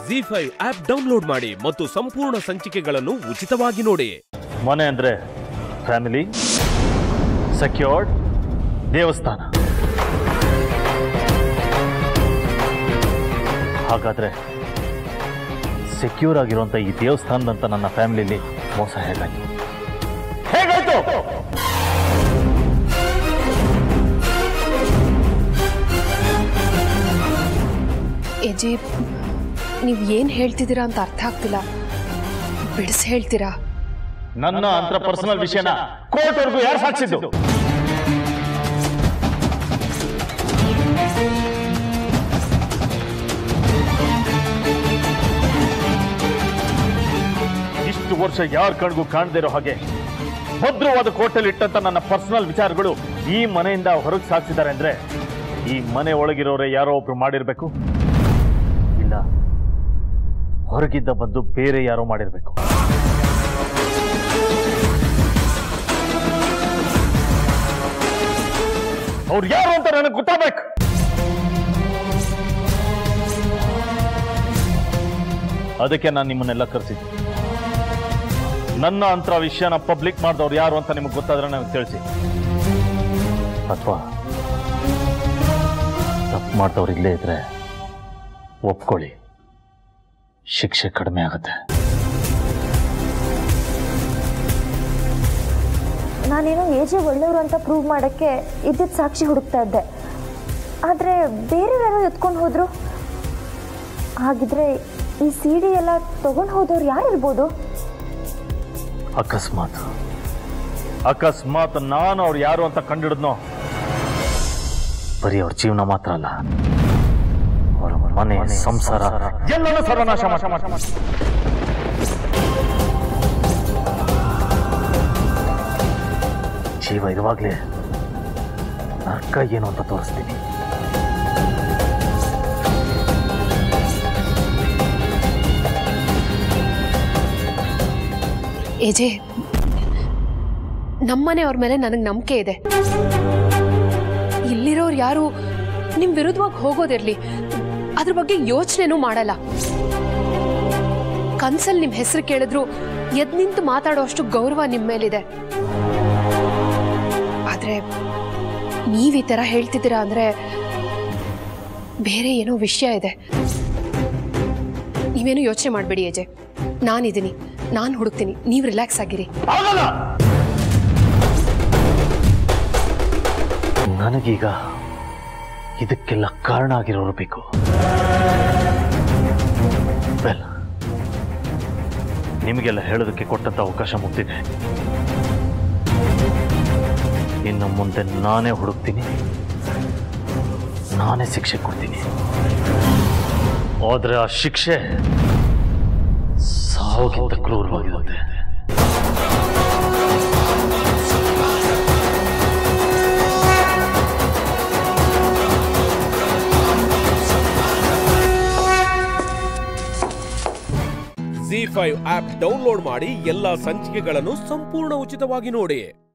G five app download ಮಾಡಿ ಮತ್ತು ಸಂಪೂರ್ಣ ಸಂಚಿಕೆಗಳನ್ನು ಉಚಿತವಾಗಿ ನೋಡಿ ಮನೆ ಅಂದರೆ ಫ್ಯಾಮಿಲಿ ಸೆಕ್ಯೂರ್ಡ್ ದೇವಸ್ಥಾನ ಹಾಗಾದ್ರೆ ಸೆಕ್ಯೂರ್ ಆಗಿರುವಂಥ ಈ ದೇವಸ್ಥಾನದಂತ ನನ್ನ ಫ್ಯಾಮಿಲಿಲಿ ಮೋಸ ಹೇಗಾಯ್ತು ಹೇಗಾಯ್ತು ಎಜಿ ನೀವು ಏನು ಹೇಳ್ತಿದ್ದೀರಾ ಅಂತ ಅರ್ಥ ಆಗ್ತಿಲ್ಲ ಬಿಡಿಸಿ ಹೇಳ್ತೀರಾ ನನ್ನ ಅಂತ ಪರ್ಸನಲ್ ವಿಷಯನ ಕೋರ್ಟ್ವರೆಗೂ ಯಾರು ಸಾಕ್ಷಿದ್ದು ಇಷ್ಟು ವರ್ಷ ಯಾರ ಕಣ್ಗೂ ಕಾಣದೇ ಇರೋ ಹಾಗೆ ಭದ್ರವಾದ ಕೋರ್ಟಲ್ಲಿ ಇಟ್ಟಂತ ನನ್ನ ಪರ್ಸನಲ್ ವಿಚಾರಗಳು ಈ ಮನೆಯಿಂದ ಹೊರಗೆ ಸಾಗಿಸಿದ್ದಾರೆ ಅಂದ್ರೆ ಈ ಮನೆ ಒಳಗಿರೋರೆ ಯಾರೋ ಒಬ್ರು ಮಾಡಿರ್ಬೇಕು ಇಲ್ಲ ಹೊರಗಿದ್ದ ಬಂದು ಬೇರೆ ಯಾರೋ ಮಾಡಿರ್ಬೇಕು ಅವ್ರು ಯಾರು ಅಂತ ನನಗೆ ಗೊತ್ತಾಗಬೇಕು ಅದಕ್ಕೆ ನಾನು ನಿಮ್ಮನ್ನೆಲ್ಲ ಕರೆಸಿದ್ದೆ ನನ್ನ ಅಂತರ ವಿಷಯನ ಪಬ್ಲಿಕ್ ಮಾಡಿದವ್ರು ಯಾರು ಅಂತ ನಿಮಗೆ ಗೊತ್ತಾದ್ರೆ ನನಗೆ ತಿಳಿಸಿ ಅಥವಾ ತಪ್ಪು ಮಾಡಿದವ್ರು ಇಲ್ಲೇ ಇದ್ರೆ ಒಪ್ಕೊಳ್ಳಿ ಶಿಕ್ಷೆ ಕಡಿಮೆ ಆಗುತ್ತೆ ನಾನೇನೋ ಏಜೆ ಒಳ್ಳೆಯವರು ಅಂತ ಪ್ರೂವ್ ಮಾಡೋಕ್ಕೆ ಇದ್ದಿದ್ದ ಸಾಕ್ಷಿ ಹುಡುಕ್ತಾ ಇದ್ದೆ ಆದರೆ ಬೇರೆಯವ್ರು ಎತ್ಕೊಂಡು ಹೋದ್ರು ಹಾಗಿದ್ರೆ ಈ ಸಿ ಡಿ ಎಲ್ಲ ತೊಗೊಂಡು ಹೋದವ್ರು ಯಾರಿರ್ಬೋದು ಅಕಸ್ಮಾತ್ ಅಕಸ್ಮಾತ್ ನಾನು ಅವ್ರು ಯಾರು ಅಂತ ಕಂಡಿಡಿದ್ನೋ ಬರೀ ಅವ್ರ ಜೀವನ ಮಾತ್ರ ಅಲ್ಲ ಅವರ ಮನೆ ಸಂಸಾರ ಎಲ್ಲನೂ ಸರ್ವನಾಶ ಮಾಡ ಮಾಡ ಜೀವ ಇರುವಾಗಲೇ ನರ್ಕ ಏನು ಅಂತ ತೋರಿಸ್ತೀನಿ ಎಜೆ ನಮ್ಮನೆಯವ್ರ ಮೇಲೆ ನನಗೆ ನಂಬಿಕೆ ಇದೆ ಇಲ್ಲಿರೋರು ಯಾರು ನಿಮ್ಮ ವಿರುದ್ಧವಾಗಿ ಹೋಗೋದಿರ್ಲಿ ಅದ್ರ ಬಗ್ಗೆ ಯೋಚನೆನೂ ಮಾಡಲ್ಲ ಕನ್ಸಲ್ಲಿ ನಿಮ್ಮ ಹೆಸರು ಕೇಳಿದ್ರು ಎದ್ ನಿಂತು ಮಾತಾಡೋ ಅಷ್ಟು ಗೌರವ ನಿಮ್ಮ ಮೇಲಿದೆ ಆದ್ರೆ ನೀವ್ ಈ ಥರ ಹೇಳ್ತಿದ್ದೀರಾ ಅಂದ್ರೆ ಬೇರೆ ಏನೋ ವಿಷಯ ಇದೆ ನೀವೇನು ಯೋಚನೆ ಮಾಡಬೇಡಿ ಅಜಯ್ ನಾನಿದ್ದೀನಿ ನಾನು ಹುಡುಕ್ತೀನಿ ನೀವು ರಿಲ್ಯಾಕ್ಸ್ ಆಗಿರಿ ಆಗಲ್ಲ ನನಗೀಗ ಇದಕ್ಕೆಲ್ಲ ಕಾರಣ ಆಗಿರೋರು ಬೇಕು ವೆಲ್ ನಿಮಗೆಲ್ಲ ಹೇಳೋದಕ್ಕೆ ಕೊಟ್ಟಂತ ಅವಕಾಶ ಮುಗ್ದಿದೆ ಇನ್ನು ಮುಂದೆ ನಾನೇ ಹುಡುಕ್ತೀನಿ ನಾನೇ ಶಿಕ್ಷೆ ಕೊಡ್ತೀನಿ ಆದ್ರೆ ಆ ಶಿಕ್ಷೆ ಸಾವಿಗಿಂತ ಕ್ರೂರವಾಗಿರುತ್ತೆ ಜಿ ಫೈವ್ ಆಪ್ ಡೌನ್ಲೋಡ್ ಮಾಡಿ ಎಲ್ಲಾ ಸಂಚಿಕೆಗಳನ್ನು ಸಂಪೂರ್ಣ ಉಚಿತವಾಗಿ ನೋಡಿ